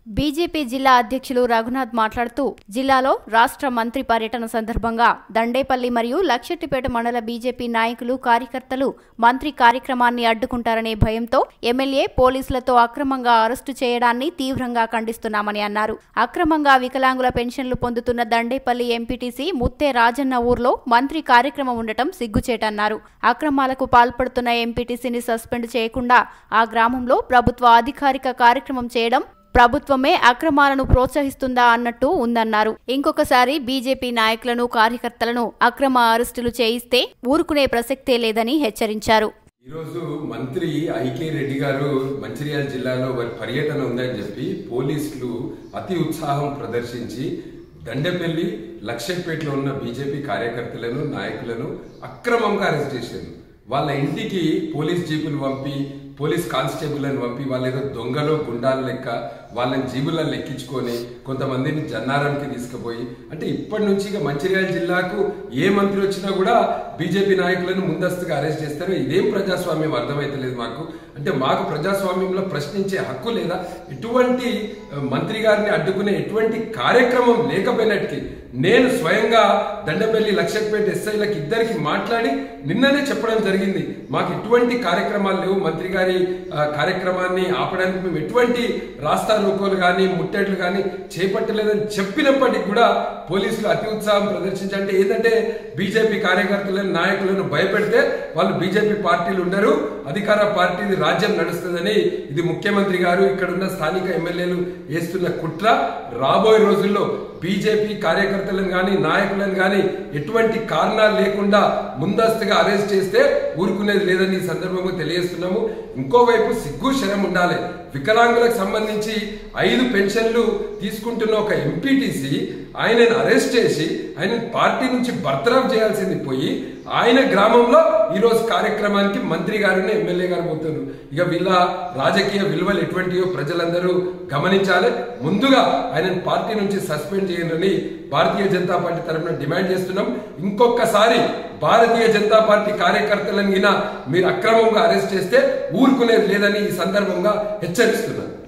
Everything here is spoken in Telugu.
బీజేపీ జిల్లా అధ్యక్షులు రఘునాథ్ మాట్లాడుతూ జిల్లాలో రాష్ట్ర మంత్రి పర్యటన సందర్భంగా దండేపల్లి మరియు లక్షెట్టిపేట మండల బీజేపీ నాయకులు కార్యకర్తలు మంత్రి కార్యక్రమాన్ని అడ్డుకుంటారనే భయంతో ఎమ్మెల్యే పోలీసులతో అక్రమంగా అరెస్టు చేయడాన్ని తీవ్రంగా ఖండిస్తున్నామని అన్నారు అక్రమంగా వికలాంగుల పెన్షన్లు పొందుతున్న దండేపల్లి ఎంపీటీసీ ముత్తే రాజన్న ఊర్లో మంత్రి కార్యక్రమం ఉండటం సిగ్గుచేటన్నారు అక్రమాలకు పాల్పడుతున్న ఎంపీటీసీని సస్పెండ్ చేయకుండా ఆ గ్రామంలో ప్రభుత్వ అధికారిక కార్యక్రమం చేయడం ప్రభుత్వమే అక్రమాలను ప్రోత్సహిస్తుందా అన్నట్టు ఉందన్నారు ఇంకొకసారి బీజేపీ నాయకులను కార్యకర్తలను అక్రమ అరెస్టులు చేయిస్తే ఊరుకునే ప్రసక్తే లేదని హెచ్చరించారు ఈరోజు మంత్రి ఐకే రెడ్డి గారు మంచిర్యాల జిల్లాలో వారి పర్యటన ఉందని చెప్పి పోలీసులు అతి ఉత్సాహం ప్రదర్శించి దండపల్లి లక్షపేటలో ఉన్న బీజేపీ కార్యకర్తలను నాయకులను అక్రమంగా అరెస్ట్ చేశారు వాళ్ళ ఇంటికి పోలీస్ జీపులు పంపి పోలీస్ కానిస్టేబుల్ని పంపి వాళ్ళు ఏదో దొంగలు గుండాలు లెక్క వాళ్ళని జీబులను లెక్కించుకొని కొంతమందిని జన్నారానికి తీసుకుపోయి అంటే ఇప్పటి నుంచి ఇక మంచిర్యాల జిల్లాకు ఏ మంత్రి వచ్చినా కూడా బీజేపీ నాయకులను ముందస్తుగా అరెస్ట్ చేస్తారు ఇదేం ప్రజాస్వామ్యం అర్థమైతలేదు మాకు అంటే మాకు ప్రజాస్వామ్యంలో ప్రశ్నించే హక్కు లేదా ఎటువంటి ఆ, మంత్రి గారిని అడ్డుకునే ఎటువంటి కార్యక్రమం లేకపోయినట్టుకి నేను స్వయంగా దండపల్లి లక్షపేట ఎస్ఐలకు ఇద్దరికి మాట్లాడి నిన్ననే చెప్పడం జరిగింది మాకు ఎటువంటి కార్యక్రమాలు లేవు మంత్రి గారి ఆ, కార్యక్రమాన్ని ఆపడానికి మేము ఎటువంటి రాస్తా రోకోలు కానీ ముట్టేట్లు కానీ చేపట్టలేదని చెప్పినప్పటికీ కూడా పోలీసులు అతి ఉత్సాహం ప్రదర్శించి అంటే ఏంటంటే బీజేపీ కార్యకర్తలను నాయకులను భయపెడితే వాళ్ళు బీజేపీ పార్టీలు ఉండరు అధికార పార్టీది రాజ్యం నడుస్తుందని ఇది ముఖ్యమంత్రి గారు ఇక్కడ ఉన్న స్థానిక ఎమ్మెల్యేలు వేస్తున్న కుట్ర రాబోయే రోజుల్లో బీజేపీ కార్యకర్తలను కానీ నాయకులను కానీ ఎటువంటి కారణాలు లేకుండా ముందస్తుగా అరెస్ట్ చేస్తే ఊరుకునేది లేదని ఈ సందర్భంగా తెలియజేస్తున్నాము ఇంకోవైపు సిగ్గు శరం ఉండాలి వికలాంగులకు సంబంధించి ఐదు పెన్షన్లు తీసుకుంటున్న ఒక ఎంపీటీసీ ఆయనను అరెస్ట్ చేసి ఆయన పార్టీ నుంచి బర్తరఫ్ చేయాల్సింది పోయి ఆయన గ్రామంలో ఈరోజు కార్యక్రమానికి మంత్రి గారిని ఎమ్మెల్యే గారు పోతున్నారు ఇక వీళ్ళ రాజకీయ విలువలు ఎటువంటివో ప్రజలందరూ గమనించాలి ముందుగా ఆయనను పార్టీ నుంచి సస్పెండ్ చేయాలని భారతీయ జనతా పార్టీ తరఫున డిమాండ్ చేస్తున్నాం ఇంకొకసారి భారతీయ జనతా పార్టీ కార్యకర్తలను గిన మీరు అక్రమంగా అరెస్ట్ చేస్తే ఊరుకునేది లేదని ఈ సందర్భంగా హెచ్చరిస్తున్నాను